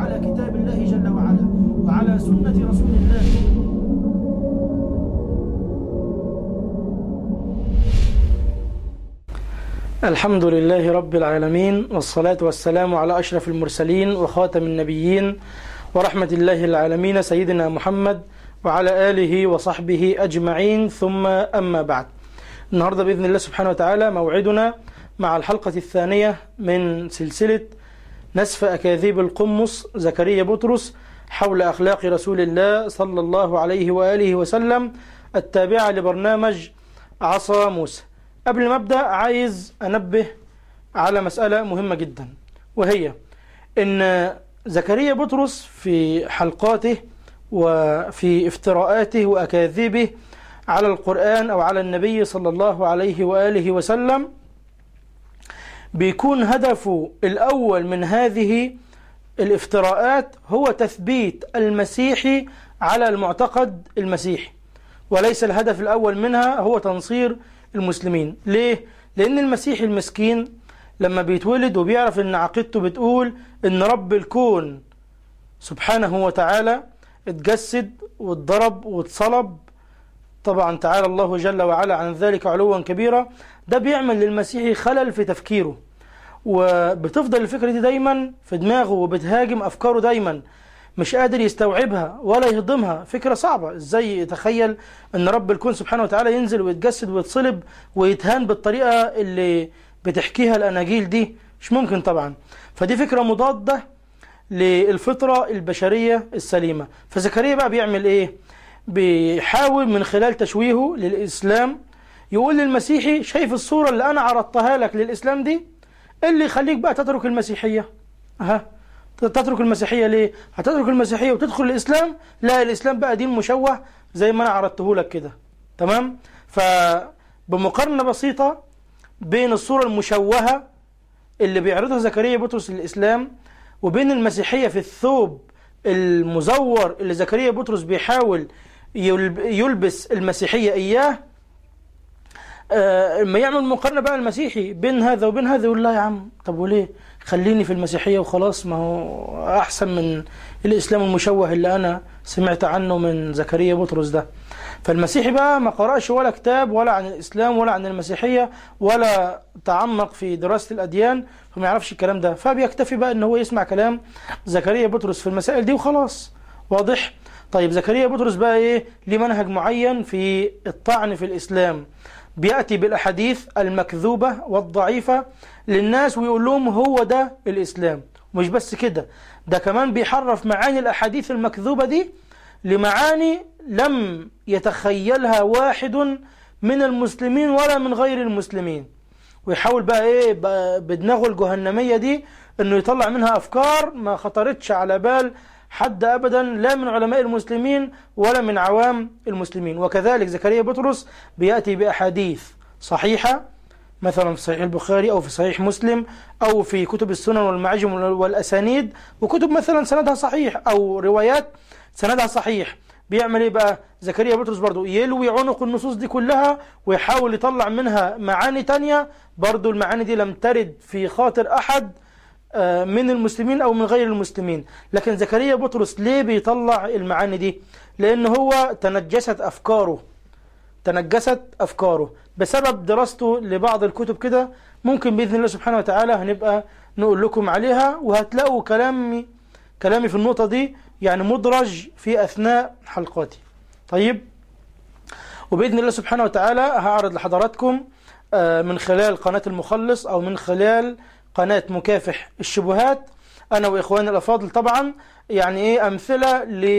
على كتاب الله جل وعلا وعلى سنة رسول الله الحمد لله رب العالمين والصلاة والسلام على أشرف المرسلين وخاتم النبيين ورحمة الله العالمين سيدنا محمد وعلى آله وصحبه أجمعين ثم أما بعد النهاردة بإذن الله سبحانه وتعالى موعدنا مع الحلقة الثانية من سلسلة نسف أكاذيب القمص زكريا بطرس حول أخلاق رسول الله صلى الله عليه وآله وسلم التابعة لبرنامج عصا موسى قبل ما أبدأ عايز أنبه على مسألة مهمة جدا وهي أن زكريا بطرس في حلقاته وفي افتراءاته وأكاذيبه على القرآن أو على النبي صلى الله عليه وآله وسلم بيكون هدفه الأول من هذه الافتراءات هو تثبيت المسيحي على المعتقد المسيحي وليس الهدف الأول منها هو تنصير المسلمين ليه؟ لأن المسيحي المسكين لما بيتولد وبيعرف أن عقيدته بتقول أن رب الكون سبحانه وتعالى اتجسد واتضرب واتصلب طبعا تعالى الله جل وعلا عن ذلك علوا كبيرا ده بيعمل للمسيحي خلل في تفكيره وبتفضل الفكرة دي دايما في دماغه وبتهاجم أفكاره دايما مش قادر يستوعبها ولا يهضمها فكرة صعبة ازاي يتخيل ان رب الكون سبحانه وتعالى ينزل ويتجسد ويتصلب ويتهان بالطريقة اللي بتحكيها الأناجيل دي مش ممكن طبعا فدي فكرة مضادة للفطرة البشرية السليمة فزكريا بقى بيعمل ايه بيحاول من خلال تشويهه للإسلام يقول للمسيحي شايف الصورة اللي أنا عرضتها لك للإسلام دي اللي يخليك بقى تترك المسيحية ها تترك المسيحية ليه هتترك المسيحية وتدخل الإسلام لا الإسلام بقى دين مشوه زي ما أنا عرضته لك كده تمام فبمقارنة بسيطة بين الصورة المشوهة اللي بيعرضها زكريا بطرس للإسلام وبين المسيحية في الثوب المزور اللي زكريا بطرس بيحاول يلبس المسيحية إياه لما يعمل مقارنة بقى المسيحي بين هذا وبين هذا يقول لا يا عم طب وليه خليني في المسيحية وخلاص ما هو أحسن من الإسلام المشوه اللي أنا سمعت عنه من زكريا بطرس ده فالمسيحي بقى ما قرأش ولا كتاب ولا عن الإسلام ولا عن المسيحية ولا تعمق في دراسة الأديان فما يعرفش الكلام ده فبيكتفي بقى ان هو يسمع كلام زكريا بطرس في المسائل دي وخلاص واضح طيب زكريا بطرس بقى ايه ليه منهج معين في الطعن في الإسلام بيأتي بالأحاديث المكذوبة والضعيفة للناس ويقول لهم هو ده الإسلام مش بس كده ده كمان بيحرف معاني الأحاديث المكذوبة دي لمعاني لم يتخيلها واحد من المسلمين ولا من غير المسلمين ويحاول بقى ايه بقى بدماغه الجهنمية دي انه يطلع منها افكار ما خطرتش على بال حد ابدا لا من علماء المسلمين ولا من عوام المسلمين وكذلك زكريا بطرس بيأتي بأحاديث صحيحة مثلا في صحيح البخاري أو في صحيح مسلم أو في كتب السنن والمعاجم والأسانيد وكتب مثلا سندها صحيح أو روايات سندها صحيح بيعمل ايه بقى زكريا بطرس برضو يلوي عنق النصوص دي كلها ويحاول يطلع منها معاني تانية برضو المعاني دي لم ترد في خاطر أحد من المسلمين أو من غير المسلمين لكن زكريا بطرس ليه بيطلع المعاني دي لأن هو تنجست أفكاره تنجست أفكاره بسبب دراسته لبعض الكتب كده ممكن بإذن الله سبحانه وتعالى هنبقى نقول لكم عليها وهتلاقوا كلامي كلامي في النقطة دي يعني مدرج في أثناء حلقاتي طيب وبإذن الله سبحانه وتعالى هعرض لحضراتكم من خلال قناة المخلص أو من خلال قناة مكافح الشبهات أنا وإخواني الأفاضل طبعا يعني إيه أمثلة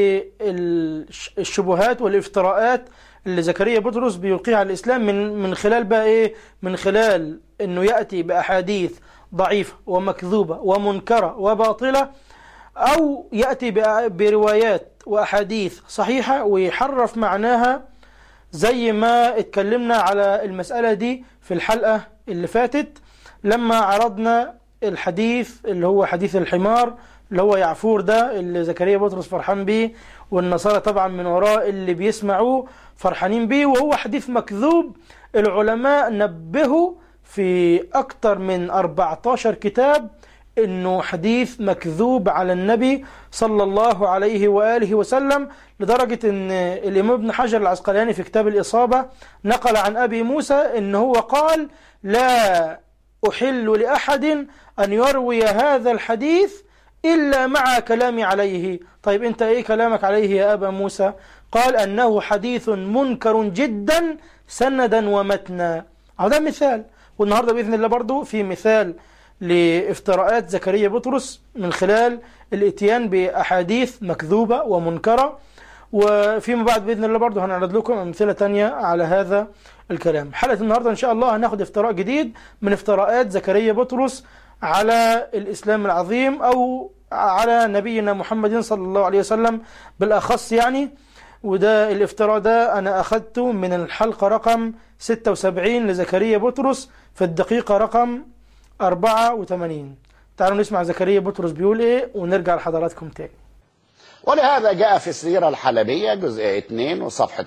للشبهات والافتراءات اللي زكريا بطرس بيلقيها على الإسلام من من خلال بقى إيه من خلال إنه يأتي بأحاديث ضعيفة ومكذوبة ومنكرة وباطلة أو يأتي بروايات وأحاديث صحيحة ويحرف معناها زي ما اتكلمنا على المسألة دي في الحلقة اللي فاتت لما عرضنا الحديث اللي هو حديث الحمار اللي هو يعفور ده اللي زكريا بطرس فرحان بيه والنصارى طبعا من وراء اللي بيسمعوه فرحانين بيه وهو حديث مكذوب العلماء نبهوا في أكتر من 14 كتاب انه حديث مكذوب على النبي صلى الله عليه وآله وسلم لدرجة ان الامام ابن حجر العسقلاني في كتاب الإصابة نقل عن أبي موسى ان هو قال لا أحل لأحد أن يروي هذا الحديث إلا مع كلامي عليه طيب أنت إيه كلامك عليه يا أبا موسى قال أنه حديث منكر جدا سندا ومتنا هذا مثال والنهاردة بإذن الله برضو في مثال لافتراءات زكريا بطرس من خلال الاتيان بأحاديث مكذوبة ومنكرة وفيما بعد بإذن الله برضو هنعرض لكم أمثلة تانية على هذا الكلام حلقة النهاردة إن شاء الله هناخد افتراء جديد من افتراءات زكريا بطرس على الإسلام العظيم أو على نبينا محمد صلى الله عليه وسلم بالأخص يعني وده الافتراء ده أنا أخذته من الحلقة رقم 76 لزكريا بطرس في الدقيقة رقم 84 تعالوا نسمع زكريا بطرس بيقول إيه ونرجع لحضراتكم تاني ولهذا جاء في السيرة الحلبية جزء 2 وصفحة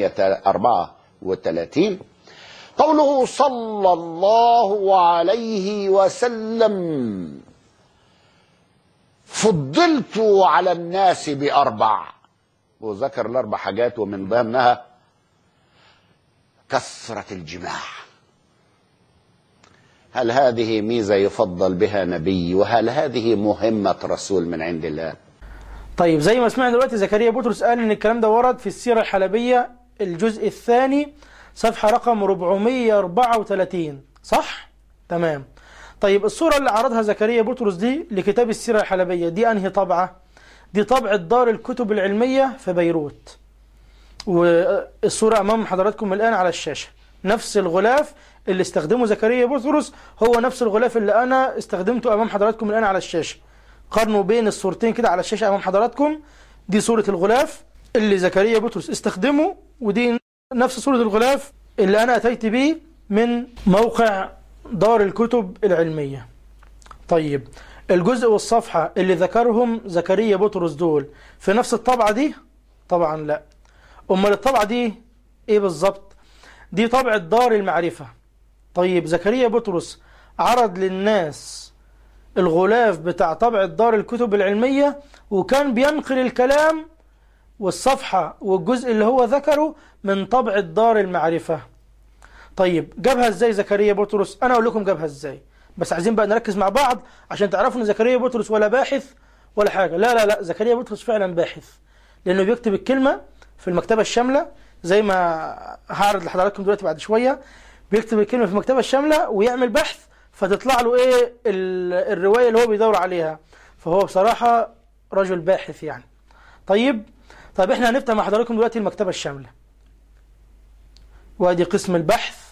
434 قوله صلى الله عليه وسلم فضلت على الناس بأربع وذكر الأربع حاجات ومن ضمنها كثرة الجماع هل هذه ميزة يفضل بها نبي وهل هذه مهمة رسول من عند الله طيب زي ما سمعنا دلوقتي زكريا بطرس قال ان الكلام ده ورد في السيرة الحلبية الجزء الثاني صفحة رقم 434 صح؟ تمام طيب الصورة اللي عرضها زكريا بطرس دي لكتاب السيرة الحلبية دي أنهي طبعة؟ دي طبعة دار الكتب العلمية في بيروت والصورة أمام حضراتكم الآن على الشاشة نفس الغلاف اللي استخدمه زكريا بطرس هو نفس الغلاف اللي أنا استخدمته أمام حضراتكم الآن على الشاشة قارنوا بين الصورتين كده على الشاشة أمام حضراتكم دي صورة الغلاف اللي زكريا بطرس استخدمه ودي نفس صورة الغلاف اللي أنا أتيت به من موقع دار الكتب العلمية طيب الجزء والصفحة اللي ذكرهم زكريا بطرس دول في نفس الطبعة دي طبعا لا أمال الطبعة دي إيه بالظبط دي طبعة دار المعرفة طيب زكريا بطرس عرض للناس الغلاف بتاع طبعة دار الكتب العلمية وكان بينقل الكلام والصفحة والجزء اللي هو ذكره من طبعة دار المعرفة طيب جابها ازاي زكريا بطرس انا اقول لكم جابها ازاي بس عايزين بقى نركز مع بعض عشان تعرفوا ان زكريا بطرس ولا باحث ولا حاجة لا لا لا زكريا بطرس فعلا باحث لانه بيكتب الكلمة في المكتبة الشاملة زي ما هعرض لحضراتكم دلوقتي بعد شوية بيكتب الكلمة في المكتبة الشاملة ويعمل بحث فتطلع له ايه الرواية اللي هو بيدور عليها فهو بصراحة رجل باحث يعني طيب طيب احنا هنفتح مع حضراتكم دلوقتي المكتبة الشاملة وادي قسم البحث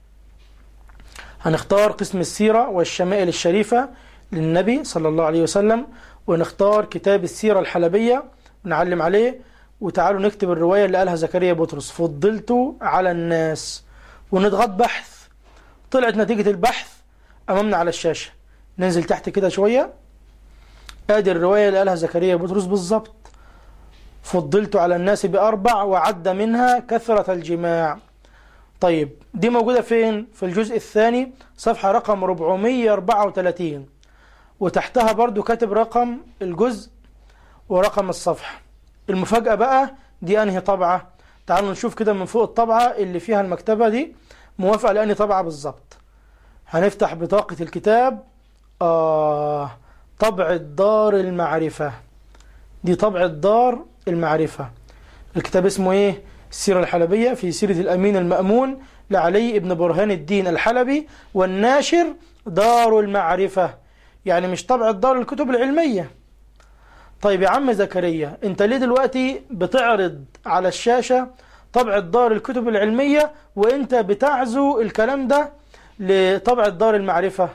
هنختار قسم السيرة والشمائل الشريفة للنبي صلى الله عليه وسلم ونختار كتاب السيرة الحلبية ونعلم عليه وتعالوا نكتب الرواية اللي قالها زكريا بطرس فضلت على الناس ونضغط بحث طلعت نتيجة البحث أمامنا على الشاشة ننزل تحت كده شوية ادي الرواية اللي قالها زكريا بطرس بالظبط فضلت على الناس بأربع وعد منها كثرة الجماع طيب دي موجودة فين؟ في الجزء الثاني صفحة رقم 434 وتحتها برضو كاتب رقم الجزء ورقم الصفحة المفاجأة بقى دي أنهي طبعة تعالوا نشوف كده من فوق الطبعة اللي فيها المكتبة دي موافقة لأنهي طبعة بالظبط هنفتح بطاقة الكتاب آه طبعة دار المعرفة دي طبعة دار المعرفة الكتاب اسمه ايه السيرة الحلبية في سيرة الأمين المأمون لعلي ابن برهان الدين الحلبي والناشر دار المعرفة يعني مش طبعة دار الكتب العلمية طيب يا عم زكريا انت ليه دلوقتي بتعرض على الشاشة طبعة دار الكتب العلمية وانت بتعزو الكلام ده لطبعة دار المعرفة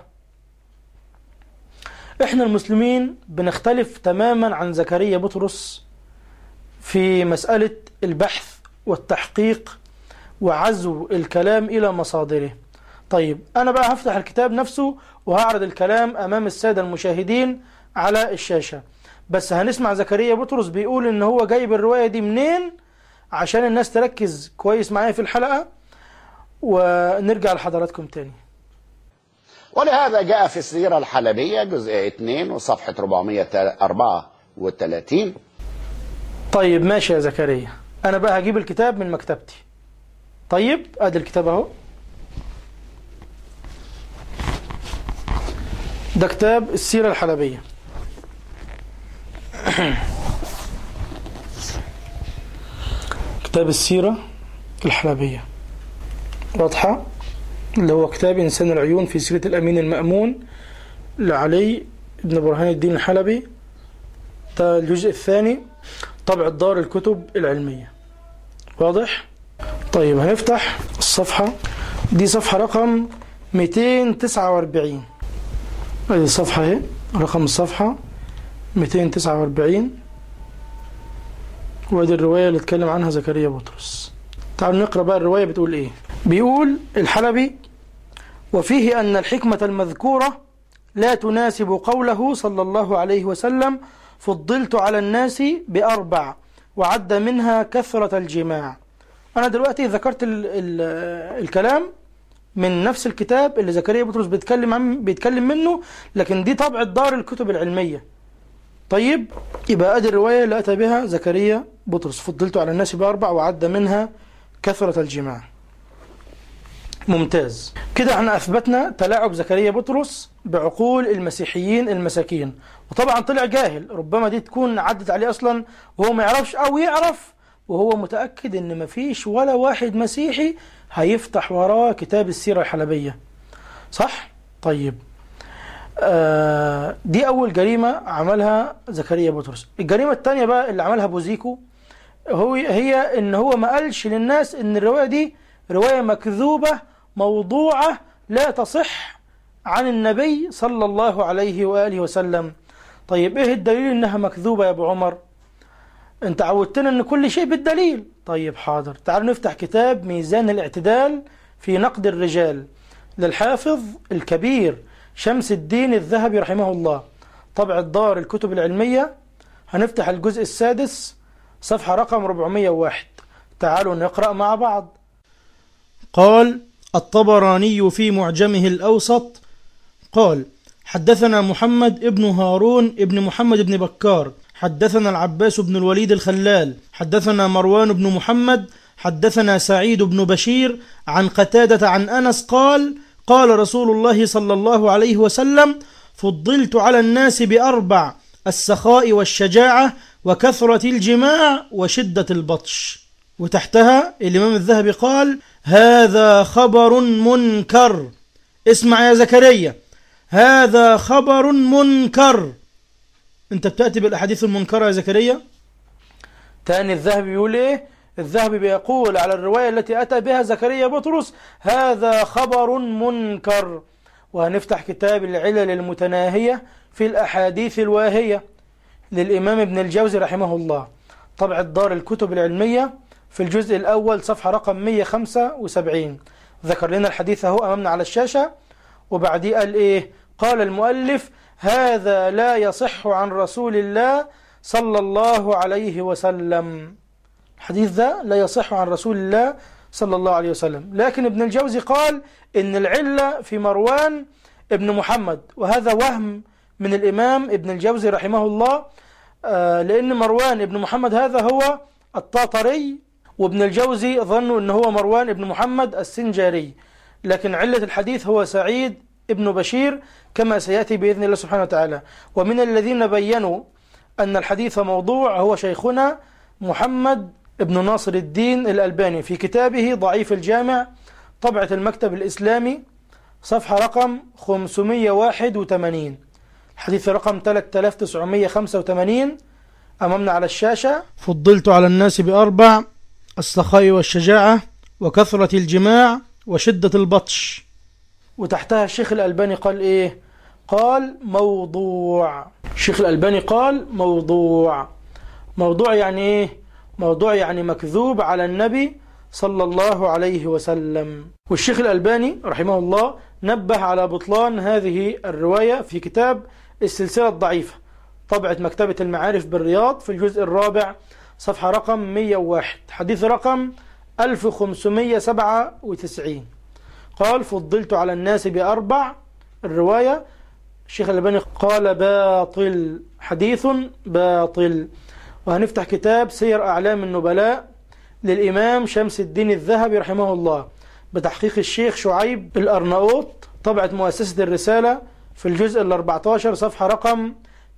احنا المسلمين بنختلف تماما عن زكريا بطرس في مسألة البحث والتحقيق وعزو الكلام إلى مصادره طيب أنا بقى هفتح الكتاب نفسه وهعرض الكلام أمام السادة المشاهدين على الشاشة بس هنسمع زكريا بطرس بيقول إن هو جايب الرواية دي منين عشان الناس تركز كويس معايا في الحلقة ونرجع لحضراتكم تاني ولهذا جاء في السيرة الحلبية جزء 2 وصفحة 434 طيب ماشي يا زكريا انا بقى هجيب الكتاب من مكتبتي طيب ادي الكتاب اهو ده كتاب السيرة الحلبية كتاب السيرة الحلبية واضحة اللي هو كتاب إنسان العيون في سيرة الأمين المأمون لعلي بن برهان الدين الحلبي ده الجزء الثاني طبع دار الكتب العلمية واضح؟ طيب هنفتح الصفحة دي صفحة رقم 249 ادي الصفحة اهي رقم الصفحة 249 وادي الرواية اللي اتكلم عنها زكريا بطرس تعالوا نقرأ بقى الرواية بتقول ايه بيقول الحلبي وفيه أن الحكمة المذكورة لا تناسب قوله صلى الله عليه وسلم فضلت على الناس بأربع وعد منها كثرة الجماع أنا دلوقتي ذكرت ال ال الكلام من نفس الكتاب اللي زكريا بطرس بيتكلم عن بيتكلم منه لكن دي طبع دار الكتب العلمية طيب يبقى ادي الرواية اللي أتى بها زكريا بطرس فضلت على الناس بأربع وعد منها كثرة الجماع ممتاز كده احنا أثبتنا تلاعب زكريا بطرس بعقول المسيحيين المساكين وطبعا طلع جاهل ربما دي تكون عدت عليه أصلا وهو ما يعرفش أو يعرف وهو متأكد إن مفيش ولا واحد مسيحي هيفتح وراه كتاب السيرة الحلبية صح؟ طيب آه دي أول جريمة عملها زكريا بطرس الجريمة الثانية بقى اللي عملها بوزيكو هو هي إن هو ما قالش للناس إن الرواية دي رواية مكذوبة موضوعة لا تصح عن النبي صلى الله عليه وآله وسلم طيب إيه الدليل إنها مكذوبة يا أبو عمر أنت عودتنا إن كل شيء بالدليل طيب حاضر تعالوا نفتح كتاب ميزان الاعتدال في نقد الرجال للحافظ الكبير شمس الدين الذهبي رحمه الله طبع الدار الكتب العلمية هنفتح الجزء السادس صفحة رقم 401 تعالوا نقرأ مع بعض قال الطبراني في معجمه الأوسط قال حدثنا محمد ابن هارون ابن محمد بن بكار حدثنا العباس بن الوليد الخلال حدثنا مروان بن محمد حدثنا سعيد بن بشير عن قتادة عن أنس قال قال رسول الله صلى الله عليه وسلم فضلت على الناس بأربع السخاء والشجاعة وكثرة الجماع وشدة البطش وتحتها الإمام الذهبي قال هذا خبر منكر اسمع يا زكريا هذا خبر منكر انت بتأتي بالأحاديث المنكرة يا زكريا تاني الذهبي بيقول ايه الذهبي بيقول على الرواية التي أتى بها زكريا بطرس هذا خبر منكر وهنفتح كتاب العلل المتناهية في الأحاديث الواهية للإمام ابن الجوزي رحمه الله طبع الدار الكتب العلمية في الجزء الأول صفحة رقم 175 ذكر لنا الحديث اهو أمامنا على الشاشة وبعديه قال إيه قال المؤلف هذا لا يصح عن رسول الله صلى الله عليه وسلم الحديث ده لا يصح عن رسول الله صلى الله عليه وسلم لكن ابن الجوزي قال إن العلة في مروان ابن محمد وهذا وهم من الإمام ابن الجوزي رحمه الله آه لأن مروان ابن محمد هذا هو الطاطري وابن الجوزي ظنوا أنه هو مروان ابن محمد السنجاري لكن علة الحديث هو سعيد ابن بشير كما سيأتي بإذن الله سبحانه وتعالى ومن الذين بينوا أن الحديث موضوع هو شيخنا محمد ابن ناصر الدين الألباني في كتابه ضعيف الجامع طبعة المكتب الإسلامي صفحة رقم 581 حديث رقم 3985 أمامنا على الشاشة فضلت على الناس بأربع السخاء والشجاعة وكثرة الجماع وشدة البطش وتحتها الشيخ الألباني قال إيه قال موضوع الشيخ الألباني قال موضوع موضوع يعني إيه موضوع يعني مكذوب على النبي صلى الله عليه وسلم والشيخ الألباني رحمه الله نبه على بطلان هذه الرواية في كتاب السلسلة الضعيفة طبعة مكتبة المعارف بالرياض في الجزء الرابع صفحة رقم 101 حديث رقم 1597 قال فضلت على الناس بأربع الرواية الشيخ الألباني قال باطل حديث باطل وهنفتح كتاب سير أعلام النبلاء للإمام شمس الدين الذهبي رحمه الله بتحقيق الشيخ شعيب الأرناؤوط طبعة مؤسسة الرسالة في الجزء ال 14 صفحة رقم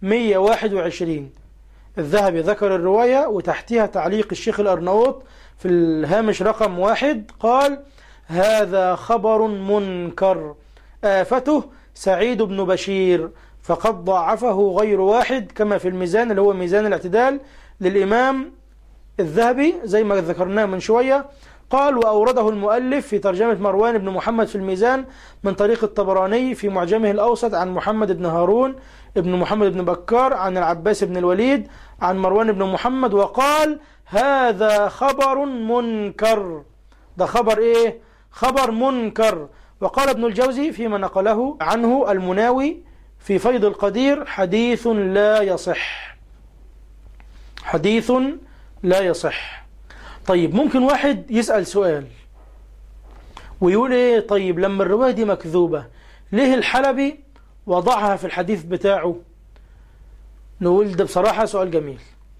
121 الذهبي ذكر الرواية وتحتها تعليق الشيخ الأرناؤوط في الهامش رقم واحد قال هذا خبر منكر آفته سعيد بن بشير فقد ضاعفه غير واحد كما في الميزان اللي هو ميزان الاعتدال للإمام الذهبي زي ما ذكرناه من شوية قال وأورده المؤلف في ترجمة مروان بن محمد في الميزان من طريق الطبراني في معجمه الأوسط عن محمد بن هارون ابن محمد بن بكار عن العباس بن الوليد عن مروان بن محمد وقال هذا خبر منكر ده خبر ايه خبر منكر وقال ابن الجوزي فيما نقله عنه المناوي في فيض القدير حديث لا يصح حديث لا يصح طيب ممكن واحد يسأل سؤال ويقول ايه طيب لما الرواية دي مكذوبة ليه الحلبي وضعها في الحديث بتاعه نقول ده بصراحة سؤال جميل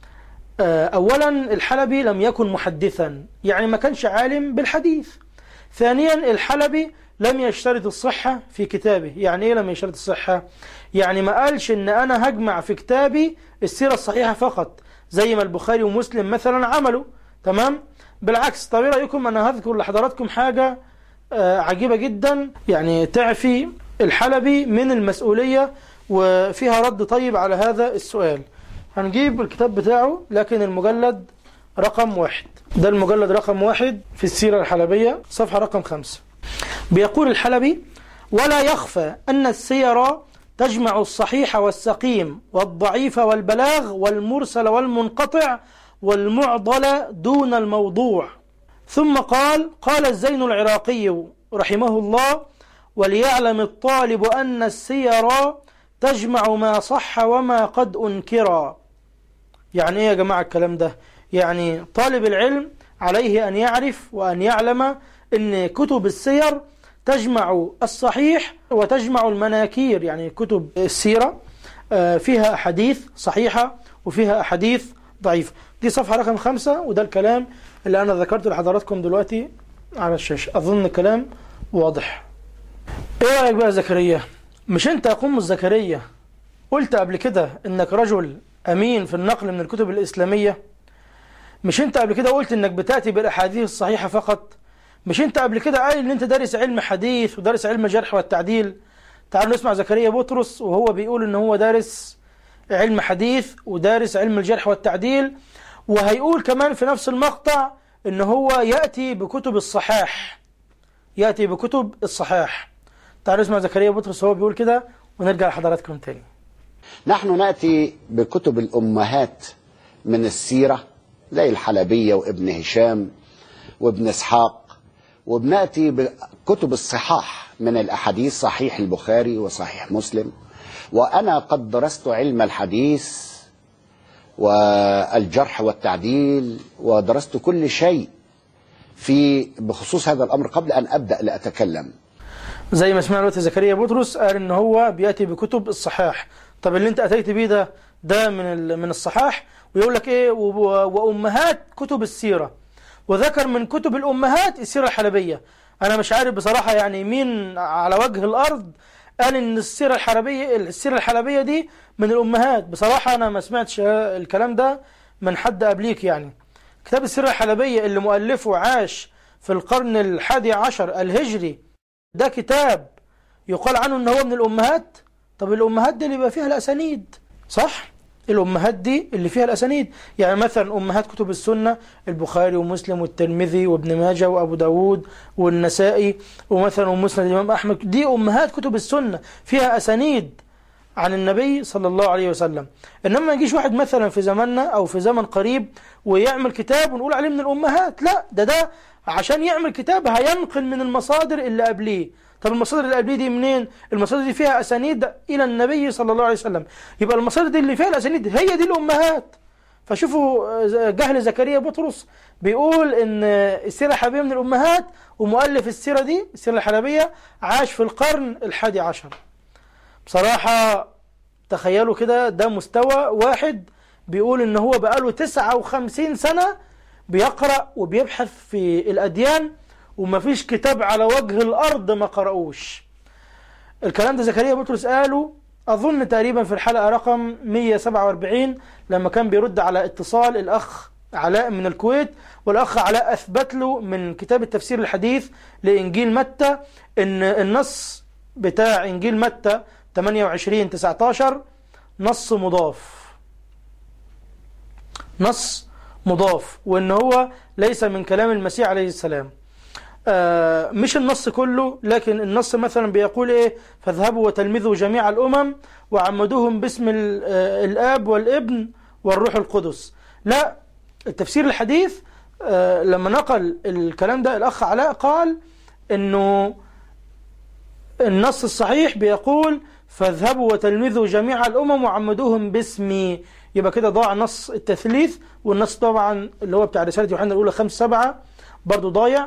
أولا الحلبي لم يكن محدثا يعني ما كانش عالم بالحديث ثانيا الحلبي لم يشترط الصحة في كتابه يعني ايه لم يشترط الصحة يعني ما قالش ان انا هجمع في كتابي السيرة الصحيحة فقط زي ما البخاري ومسلم مثلا عملوا تمام بالعكس طب ايه رايكم انا هذكر لحضراتكم حاجة عجيبة جدا يعني تعفي الحلبي من المسؤولية وفيها رد طيب على هذا السؤال هنجيب الكتاب بتاعه لكن المجلد رقم واحد ده المجلد رقم واحد في السيرة الحلبية صفحة رقم خمسة بيقول الحلبي ولا يخفى أن السير تجمع الصحيح والسقيم والضعيف والبلاغ والمرسل والمنقطع والمعضل دون الموضوع ثم قال قال الزين العراقي رحمه الله وليعلم الطالب أن السير تجمع ما صح وما قد أنكر يعني إيه يا جماعة الكلام ده يعني طالب العلم عليه أن يعرف وأن يعلم أن كتب السير تجمع الصحيح وتجمع المناكير يعني كتب السيرة فيها أحاديث صحيحة وفيها أحاديث ضعيفة دي صفحة رقم خمسة وده الكلام اللي أنا ذكرته لحضراتكم دلوقتي على الشاشة أظن الكلام واضح إيه رأيك بقى زكريا مش أنت يا قم زكريا قلت قبل كده إنك رجل أمين في النقل من الكتب الإسلامية مش أنت قبل كده قلت إنك بتأتي بالأحاديث الصحيحة فقط مش أنت قبل كده قايل إن أنت دارس علم حديث ودارس علم الجرح والتعديل تعالوا نسمع زكريا بطرس وهو بيقول إن هو دارس علم حديث ودارس علم الجرح والتعديل وهيقول كمان في نفس المقطع إن هو يأتي بكتب الصحاح يأتي بكتب الصحاح تعالوا نسمع زكريا بطرس وهو بيقول كده ونرجع لحضراتكم تاني نحن نأتي بكتب الأمهات من السيرة زي الحلبية وابن هشام وابن إسحاق وبنأتي بكتب الصحاح من الأحاديث صحيح البخاري وصحيح مسلم وأنا قد درست علم الحديث والجرح والتعديل ودرست كل شيء في بخصوص هذا الأمر قبل أن أبدأ لأتكلم زي ما سمعنا دلوقتي زكريا بطرس قال ان هو بياتي بكتب الصحاح طب اللي انت اتيت بيه ده ده من من الصحاح ويقول لك ايه وامهات كتب السيره وذكر من كتب الامهات السيره الحلبيه انا مش عارف بصراحه يعني مين على وجه الارض قال ان السيره الحلبيه السيره الحلبيه دي من الامهات بصراحه انا ما سمعتش الكلام ده من حد قبليك يعني كتاب السيره الحلبيه اللي مؤلفه عاش في القرن الحادي عشر الهجري ده كتاب يقال عنه ان هو من الامهات طب الامهات دي اللي بيبقى فيها الاسانيد صح الامهات دي اللي فيها الاسانيد يعني مثلا امهات كتب السنه البخاري ومسلم والترمذي وابن ماجه وابو داود والنسائي ومثلا ومسند الامام احمد دي امهات كتب السنه فيها اسانيد عن النبي صلى الله عليه وسلم انما ما يجيش واحد مثلا في زماننا او في زمن قريب ويعمل كتاب ونقول عليه من الامهات لا ده ده عشان يعمل كتاب هينقل من المصادر اللي قبليه طب المصادر اللي قبليه دي منين المصادر دي فيها اسانيد الى النبي صلى الله عليه وسلم يبقى المصادر دي اللي فيها الاسانيد هي دي الامهات فشوفوا جهل زكريا بطرس بيقول ان السيره الحلبيه من الامهات ومؤلف السيره دي السيره الحلبيه عاش في القرن الحادي عشر بصراحة تخيلوا كده ده مستوى واحد بيقول ان هو بقاله 59 سنة بيقرأ وبيبحث في الأديان ومفيش كتاب على وجه الأرض ما قرأوش الكلام ده زكريا بطرس قاله أظن تقريبا في الحلقة رقم 147 لما كان بيرد على اتصال الأخ علاء من الكويت والأخ علاء أثبت له من كتاب التفسير الحديث لإنجيل متى إن النص بتاع إنجيل متى 28 19 نص مضاف نص مضاف وإن هو ليس من كلام المسيح عليه السلام آه مش النص كله لكن النص مثلا بيقول ايه فاذهبوا وتلمذوا جميع الامم وعمدوهم باسم ال- آه، الاب والابن والروح القدس لا التفسير الحديث آه لما نقل الكلام ده الاخ علاء قال انه النص الصحيح بيقول فاذهبوا وتلمذوا جميع الامم وعمدوهم باسمي يبقى كده ضاع نص التثليث والنص طبعا اللي هو بتاع رساله يوحنا الاولى 5 7 برضه ضايع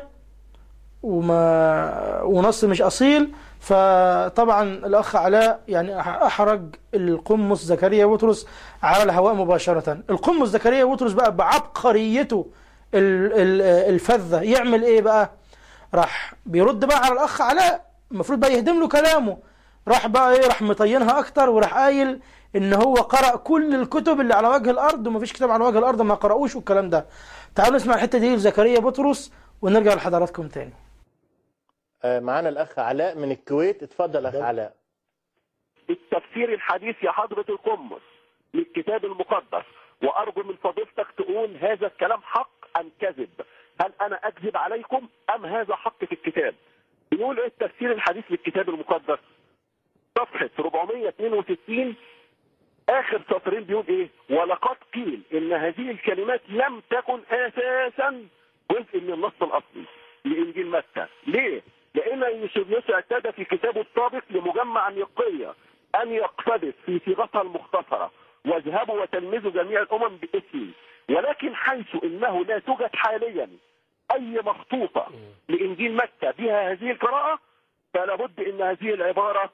وما ونص مش اصيل فطبعا الاخ علاء يعني أح- احرج القمص زكريا بطرس على الهواء مباشره القمص زكريا بطرس بقى بعبقريته ال- ال- الفذه يعمل ايه بقى راح بيرد بقى على الاخ علاء المفروض بقى يهدم له كلامه راح بقى ايه راح مطينها اكتر وراح قايل ان هو قرأ كل الكتب اللي على وجه الارض ومفيش كتاب على وجه الارض ما قرأوش والكلام ده تعالوا نسمع الحته دي لزكريا بطرس ونرجع لحضراتكم تاني آه، معانا الاخ علاء من الكويت اتفضل اخ علاء التفسير الحديث يا حضرة القمص للكتاب المقدس وأرجو من فضيلتك تقول هذا الكلام حق أم كذب هل أنا أكذب عليكم أم هذا حق في الكتاب بيقول إيه التفسير الحديث للكتاب المقدس صفحة 462 آخر سطرين بيقول إيه ولقد قيل إن هذه الكلمات لم تكن أساسا جزء من النص الأصلي لإنجيل متى ليه؟ لأن يوسف اعتاد في كتابه السابق لمجمع نقية أن يقتبس في صيغتها المختصرة واذهبوا وتلمذوا جميع الأمم باسمي ولكن حيث إنه لا توجد حاليا أي مخطوطة لإنجيل متى بها هذه القراءة فلا بد أن هذه العبارة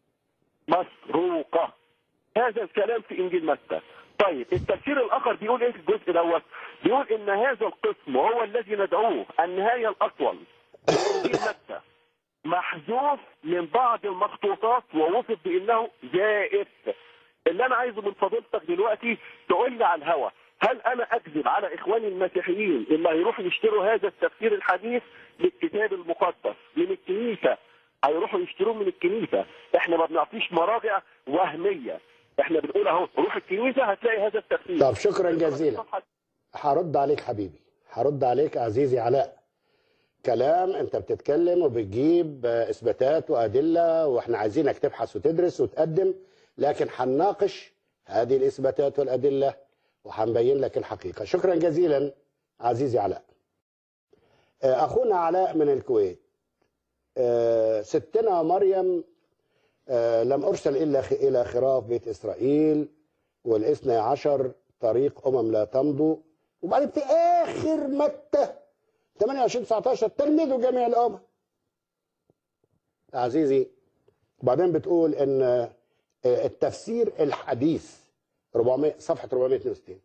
مسروقة هذا الكلام في إنجيل متى طيب التفسير الآخر بيقول إيه في الجزء دوت بيقول إن هذا القسم هو الذي ندعوه النهاية الأطول إنجيل متى محذوف من بعض المخطوطات ووصف بانه زائف اللي انا عايزه من فضيلتك دلوقتي تقول لي على الهوا هل انا اكذب على اخواني المسيحيين اللي هيروحوا يشتروا هذا التفسير الحديث للكتاب المقدس من الكنيسه هيروحوا يشتروه من الكنيسه احنا ما بنعطيش مراجع وهميه احنا بنقول اهو روح الكنيسه هتلاقي هذا التفسير طب شكرا جزيلا هرد عليك حبيبي هرد عليك عزيزي علاء كلام انت بتتكلم وبتجيب آه، اثباتات وادله واحنا عايزينك تبحث وتدرس وتقدم لكن هنناقش هذه الاثباتات والادله وهنبين لك الحقيقه شكرا جزيلا عزيزي علاء آه، اخونا علاء من الكويت آه، ستنا مريم آه، لم ارسل الا خ- الى خراف بيت اسرائيل والاثنى عشر طريق امم لا تمضوا وبعدين في اخر متى 28 19 تلمذوا جميع الامم عزيزي وبعدين بتقول ان آه، التفسير الحديث 400 صفحه 462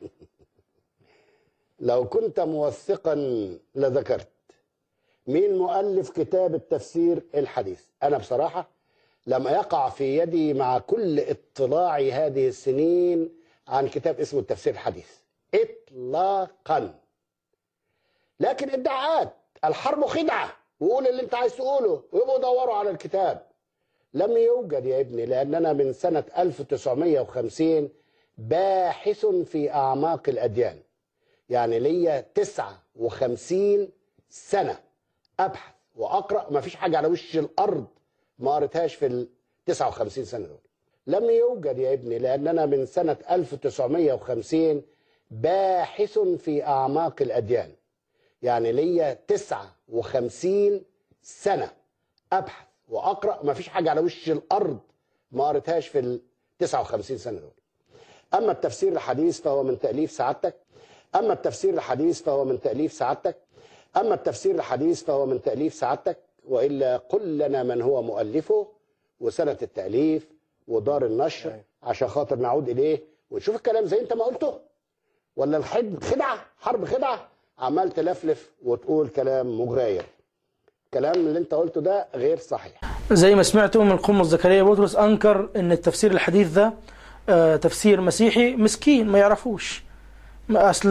لو كنت موثقا لذكرت مين مؤلف كتاب التفسير الحديث انا بصراحه لم يقع في يدي مع كل اطلاعي هذه السنين عن كتاب اسمه التفسير الحديث اطلاقا لكن ادعاءات الحرب خدعه وقول اللي انت عايز تقوله ويبقوا دوروا على الكتاب لم يوجد يا ابني لاننا من سنه 1950 باحث في اعماق الاديان يعني ليا 59 سنه ابحث واقرا ما فيش حاجه على وش الارض ما قريتهاش في ال 59 سنه دول لم يوجد يا ابني لاننا من سنه 1950 باحث في اعماق الاديان يعني ليا 59 سنه ابحث واقرا ما فيش حاجه على وش الارض ما قريتهاش في ال 59 سنه دول اما التفسير الحديث فهو من تاليف سعادتك اما التفسير الحديث فهو من تاليف سعادتك اما التفسير الحديث فهو من تاليف سعادتك والا قل لنا من هو مؤلفه وسنه التاليف ودار النشر أيوة. عشان خاطر نعود اليه ونشوف الكلام زي انت ما قلته ولا الحد خدعه حرب خدعه عمال تلفلف وتقول كلام مغاير الكلام اللي انت قلته ده غير صحيح زي ما سمعتوا من القمص زكريا بطرس أنكر أن التفسير الحديث ده آه، تفسير مسيحي مسكين ما يعرفوش ما أصل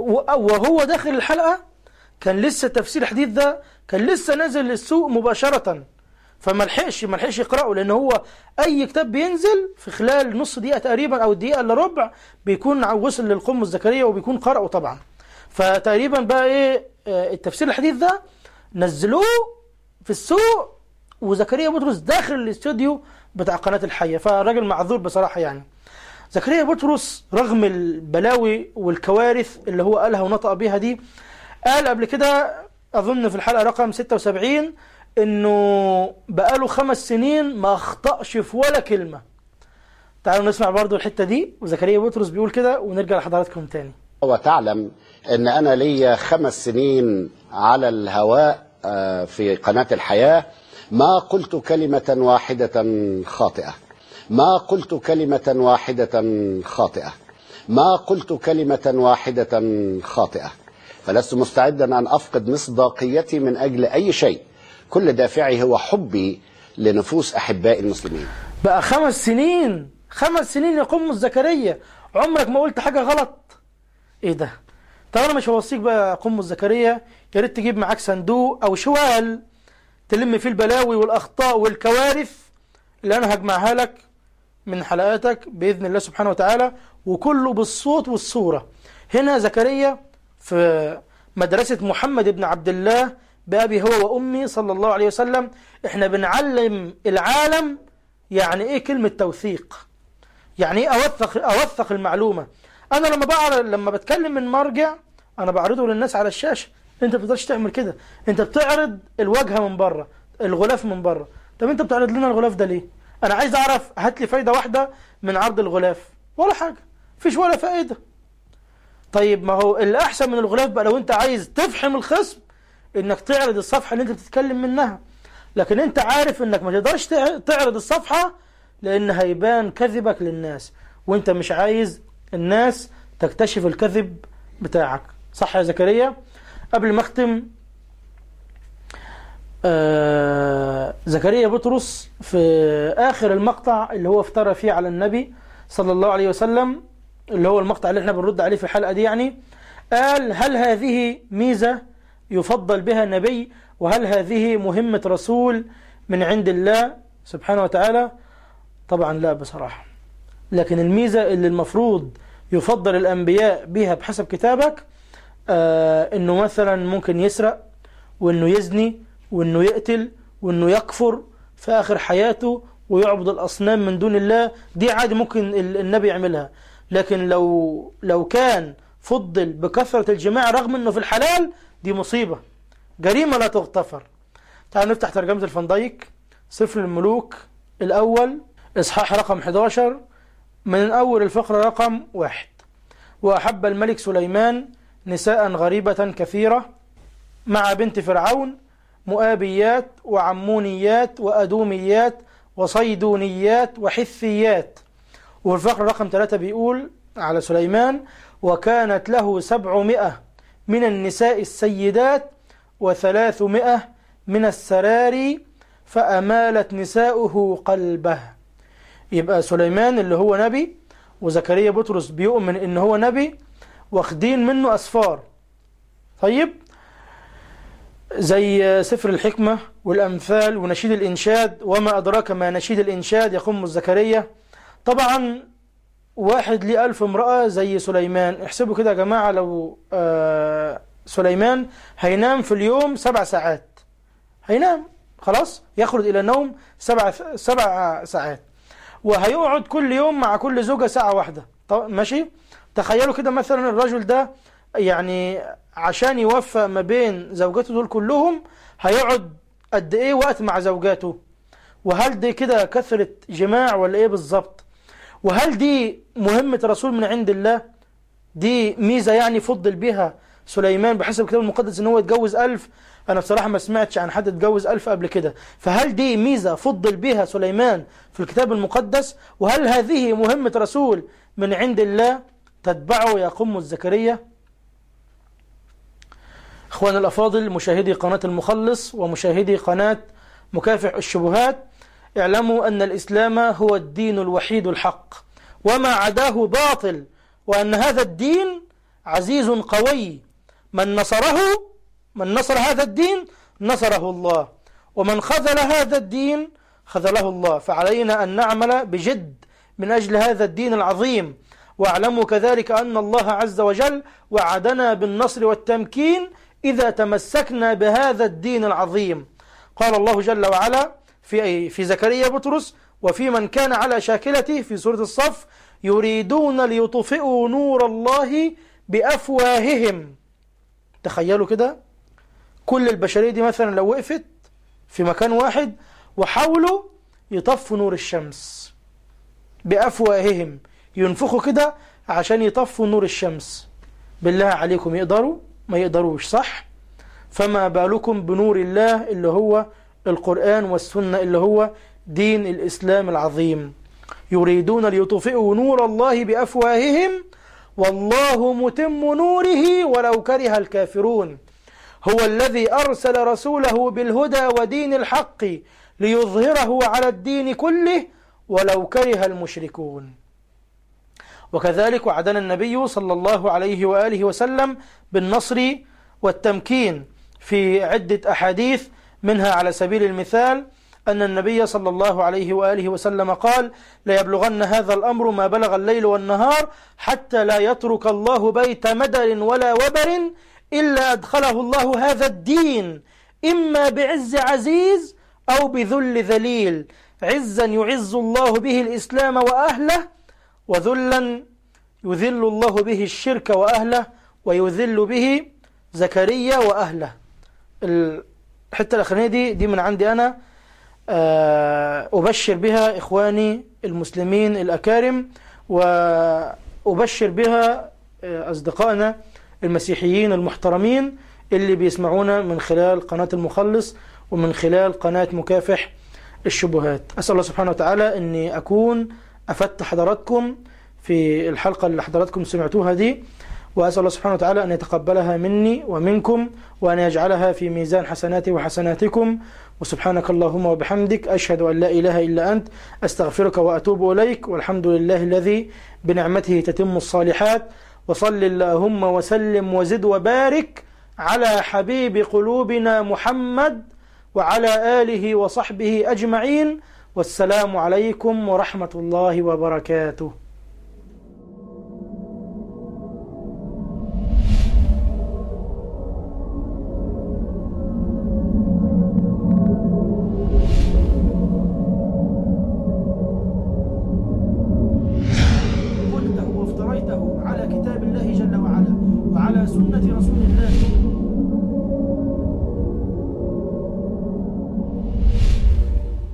وهو داخل الحلقة كان لسه تفسير الحديث ده كان لسه نازل للسوق مباشرة فما لحقش ما لحقش يقرأه لأن هو أي كتاب بينزل في خلال نص دقيقة تقريبا أو دقيقة إلا ربع بيكون وصل للقمص زكريا وبيكون قرأه طبعا فتقريبا بقى إيه آه، التفسير الحديث ده نزلوه في السوق وزكريا بطرس داخل الاستوديو بتاع قناة الحية فالراجل معذور بصراحة يعني زكريا بطرس رغم البلاوي والكوارث اللي هو قالها ونطق بيها دي قال قبل كده أظن في الحلقة رقم 76 إنه بقاله خمس سنين ما أخطأش في ولا كلمة تعالوا نسمع برضو الحتة دي وزكريا بطرس بيقول كده ونرجع لحضراتكم تاني وتعلم ان انا ليا خمس سنين على الهواء آه، في قناة الحياة ما قلت كلمة واحدة خاطئة ما قلت كلمة واحدة خاطئة ما قلت كلمة واحدة خاطئة فلست مستعدا أن أفقد مصداقيتي من أجل أي شيء كل دافعي هو حبي لنفوس أحبائي المسلمين بقى خمس سنين خمس سنين يقوم زكريا عمرك ما قلت حاجة غلط ايه ده طب انا مش هوصيك بقى يا قم زكريا يا ريت تجيب معاك صندوق او شوال تلم فيه البلاوي والاخطاء والكوارث اللي انا هجمعها لك من حلقاتك باذن الله سبحانه وتعالى وكله بالصوت والصوره هنا زكريا في مدرسه محمد بن عبد الله بابي هو وامي صلى الله عليه وسلم احنا بنعلم العالم يعني ايه كلمه توثيق يعني ايه اوثق اوثق المعلومه انا لما بعرض لما بتكلم من مرجع انا بعرضه للناس على الشاشه انت ما بتقدرش تعمل كده انت بتعرض الواجهه من بره الغلاف من بره طب انت بتعرض لنا الغلاف ده ليه انا عايز اعرف هات لي فايده واحده من عرض الغلاف ولا حاجه مفيش ولا فائده طيب ما هو اللي احسن من الغلاف بقى لو انت عايز تفحم الخصم انك تعرض الصفحه اللي انت بتتكلم منها لكن انت عارف انك ما تقدرش تع- تعرض الصفحه لان هيبان كذبك للناس وانت مش عايز الناس تكتشف الكذب بتاعك صح يا زكريا قبل ما اختم آه زكريا بطرس في اخر المقطع اللي هو افترى فيه على النبي صلى الله عليه وسلم اللي هو المقطع اللي احنا بنرد عليه في الحلقه دي يعني قال هل هذه ميزه يفضل بها النبي وهل هذه مهمه رسول من عند الله سبحانه وتعالى طبعا لا بصراحه لكن الميزة اللي المفروض يفضل الأنبياء بها بحسب كتابك آه إنه مثلا ممكن يسرق وإنه يزني وإنه يقتل وإنه يكفر في آخر حياته ويعبد الأصنام من دون الله دي عادي ممكن ال- النبي يعملها لكن لو لو كان فضل بكثرة الجماع رغم إنه في الحلال دي مصيبة جريمة لا تغتفر تعالوا نفتح ترجمة الفندايك سفر الملوك الأول إصحاح رقم 11 من أول الفقرة رقم واحد وأحب الملك سليمان نساء غريبة كثيرة مع بنت فرعون مؤابيات وعمونيات وأدوميات وصيدونيات وحثيات وفي الفقرة رقم ثلاثة بيقول على سليمان وكانت له سبعمائة من النساء السيدات وثلاثمائة من السراري فأمالت نساؤه قلبه يبقى سليمان اللي هو نبي وزكريا بطرس بيؤمن ان هو نبي واخدين منه اسفار طيب زي سفر الحكمة والأمثال ونشيد الإنشاد وما أدراك ما نشيد الإنشاد يقوم زكريا طبعا واحد ليه ألف امرأة زي سليمان احسبوا كده يا جماعة لو آه سليمان هينام في اليوم سبع ساعات هينام خلاص يخرج إلى النوم سبع, سبع ساعات وهيقعد كل يوم مع كل زوجة ساعة واحدة طب ماشي تخيلوا كده مثلا الرجل ده يعني عشان يوفى ما بين زوجاته دول كلهم هيقعد قد ايه وقت مع زوجاته وهل دي كده كثرة جماع ولا ايه بالظبط وهل دي مهمة رسول من عند الله دي ميزة يعني فضل بها سليمان بحسب الكتاب المقدس ان هو يتجوز ألف أنا بصراحة ما سمعتش عن حد اتجوز ألف قبل كده فهل دي ميزة فضل بها سليمان في الكتاب المقدس وهل هذه مهمة رسول من عند الله تتبعه يا قم الزكريا اخوان الافاضل مشاهدي قناه المخلص ومشاهدي قناه مكافح الشبهات اعلموا ان الاسلام هو الدين الوحيد الحق وما عداه باطل وان هذا الدين عزيز قوي من نصره من نصر هذا الدين نصره الله ومن خذل هذا الدين خذله الله فعلينا ان نعمل بجد من اجل هذا الدين العظيم واعلموا كذلك ان الله عز وجل وعدنا بالنصر والتمكين إذا تمسكنا بهذا الدين العظيم قال الله جل وعلا في في زكريا بطرس وفي من كان على شاكلته في سورة الصف يريدون ليطفئوا نور الله بأفواههم تخيلوا كده كل البشرية دي مثلا لو وقفت في مكان واحد وحاولوا يطفوا نور الشمس بأفواههم ينفخوا كده عشان يطفوا نور الشمس بالله عليكم يقدروا ما يقدروش صح فما بالكم بنور الله اللي هو القرآن والسنة اللي هو دين الإسلام العظيم يريدون ليطفئوا نور الله بأفواههم والله متم نوره ولو كره الكافرون هو الذي أرسل رسوله بالهدى ودين الحق ليظهره على الدين كله ولو كره المشركون وكذلك وعدنا النبي صلى الله عليه وآله وسلم بالنصر والتمكين في عدة أحاديث منها على سبيل المثال أن النبي صلى الله عليه وآله وسلم قال ليبلغن هذا الأمر ما بلغ الليل والنهار حتى لا يترك الله بيت مدر ولا وبر إلا أدخله الله هذا الدين إما بعز عزيز أو بذل ذليل عزا يعز الله به الإسلام وأهله وذلا يذل الله به الشرك وأهله ويذل به زكريا وأهله الحتة الأخرانية دي دي من عندي أنا أبشر بها إخواني المسلمين الأكارم وأبشر بها أصدقائنا المسيحيين المحترمين اللي بيسمعونا من خلال قناة المخلص ومن خلال قناة مكافح الشبهات أسأل الله سبحانه وتعالى أني أكون أفدت حضراتكم في الحلقة اللي حضراتكم سمعتوها دي وأسأل الله سبحانه وتعالى أن يتقبلها مني ومنكم وأن يجعلها في ميزان حسناتي وحسناتكم وسبحانك اللهم وبحمدك أشهد أن لا إله إلا أنت أستغفرك وأتوب إليك والحمد لله الذي بنعمته تتم الصالحات وصل اللهم وسلم وزد وبارك على حبيب قلوبنا محمد وعلى آله وصحبه أجمعين والسلام عليكم ورحمة الله وبركاته قلته وافتريته على كتاب الله جل وعلا وعلى سنة رسول